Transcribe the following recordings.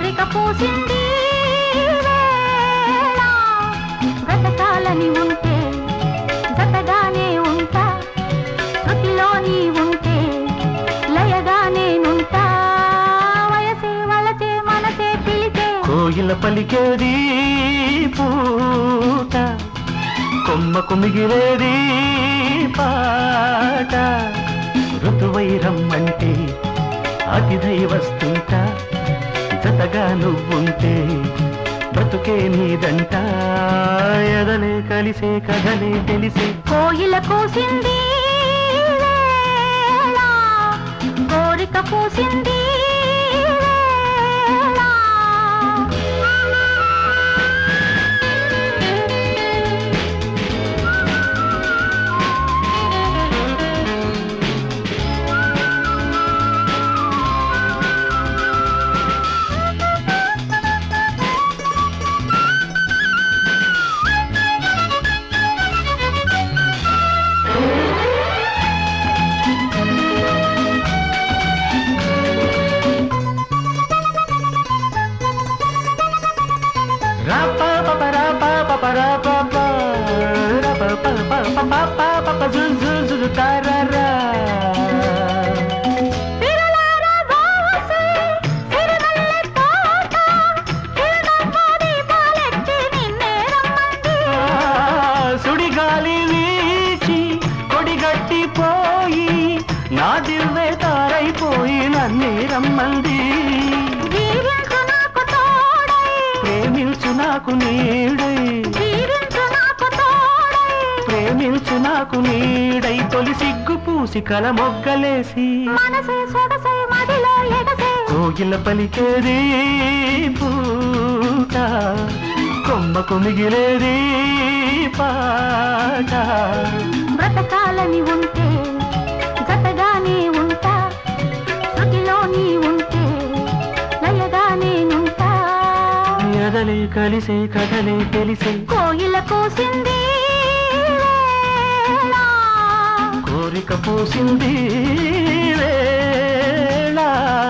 కోరిక పూసింది వేళ. బ్రతకాలని ఉంటే జతగానే ఉంటా శృతిలో నీ ఉంటే లయగానే నుంటా వయసే వలచే మనసే పిలిచే కోయిల పలికేది పూట కొమ్మకు మిగిలేది పాట ఋతువై రమ్మంటే అతిథై వస్తుంటా జతగా నువ్వుంటే బ్రతుకే నీదంట ఎదలే కలిసే కథలే తెలిసే కోయిల కూసింది వేళ. కోరిక పూసింది వేళ. రాపా పప రాపా పప రాపా పా. రాపా పప పప పప పప జు జు జు జు తారారా. తిరులార బావసి, సిరిమల్లె తోట, చిరునవ్వు దీపాలెట్టి నిన్నే రమ్మంది. ఆ, సుడిగాలి వీచి కొడిగట్టిపోయి నా దివ్వే తారైపోయి నన్నే రమ్మంది జీవించు నాకు తోడై, ప్రేమించు నాకు నీడై జీవించు నాకు తోడై, ప్రేమించు నాకు నీడై తొలి సిగ్గు పూసి కల మొగ్గలేసి మనసే సొగసే మదిలో ఎగసే కోగిల పలికేది పూట కొమ్మకు మిగిలేది పాట బ్రతకాలని ఉంటే జతగానే ఉంటా శృతిలో నీ ఉంటే లయగానే నుంటా ఎదలే కలిసే కథలే తెలిసే కోయిల కోసింది వేళ. కోరిక పూసింది వేళ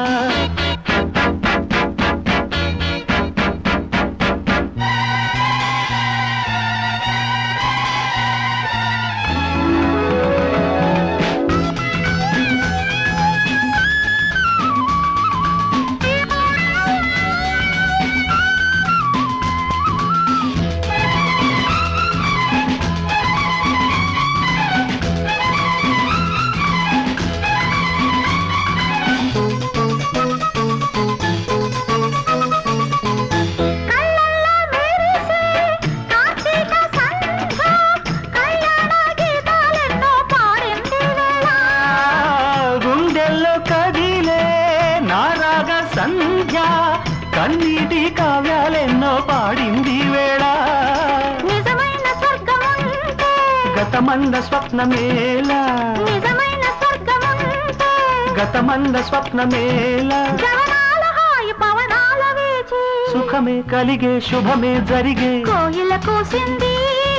కళ్ళల్లో మెరిసే కార్తీక సంధ్య, కళ్యాణ గీతాలెన్నో పాడింది వేళ. గుండెల్లో కదిలే నారాగ సంధ్య కన్నీటి కావ్యాలెన్నో పాడింది వేళ నిజమైన స్వర్గముంటే గతమంద స్వప్నమేళ నిజమైన స్వర్గముంటే గతమంద స్వప్నమేళ జవనాల హాయి పవనాల వీచి సుఖమే కలిగే శుభమే జరిగే కోయిల కూసింది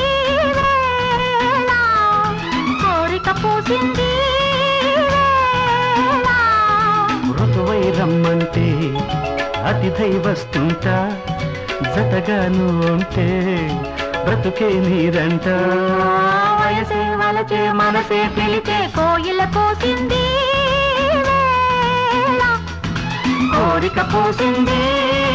వేళ. కోరిక పూసింది వేళ. మృదువై రమ్మంటే అతిథై వస్తుంటా జతగాను ఉంటే బ్రతుకే నీరంట వయసే వలచే మనసే పిలిచే కోయిల కూసింది వేళ. కోరిక పోసింది